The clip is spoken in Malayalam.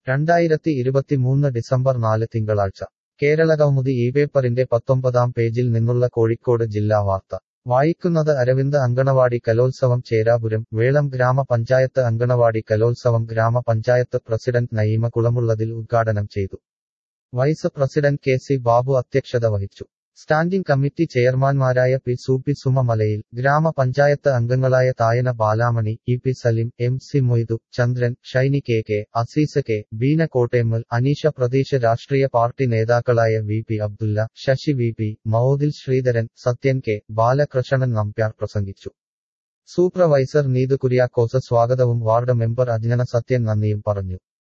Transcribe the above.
രണ്ടായിരത്തി ഇരുപത്തിമൂന്ന് ഡിസംബർ നാല് തിങ്കളാഴ്ച കേരള കൗമുദി ഈ പേപ്പറിന്റെ പത്തൊമ്പതാം പേജിൽ നിന്നുള്ള കോഴിക്കോട് ജില്ലാ വാർത്ത വായിക്കുന്നത് അരവിന്ദ് അങ്കണവാടി കലോത്സവം ചേരാപുരം വേളം ഗ്രാമപഞ്ചായത്ത് അങ്കണവാടി കലോത്സവം ഗ്രാമപഞ്ചായത്ത് പ്രസിഡന്റ് നയീമ കുളമുള്ളതിൽ ഉദ്ഘാടനം ചെയ്തു vice president K C Babu അധ്യക്ഷത വഹിച്ചു സ്റ്റാൻഡിംഗ് കമ്മിറ്റി ചെയർമാൻമാരായ പി സൂപ്പി സുമ മലയിൽ ഗ്രാമപഞ്ചായത്ത് അംഗങ്ങളായ Thayana Balamani E P Salim M C Moidu Chandran Shiny K K Azeez K Beena Kottemmal Anisha Pratheesh രാഷ്ട്രീയ പാർട്ടി നേതാക്കളായ V P Abdulla Sasi V P Moudil Sreedharan Sathyan K Balakrishnan Nambiar പ്രസംഗിച്ചു സൂപ്പർവൈസർ നീതു കുര്യാക്കോസ് സ്വാഗതവും വാർഡ് മെമ്പർ അജ്ഞന സത്യൻ നന്ദിയും പറഞ്ഞു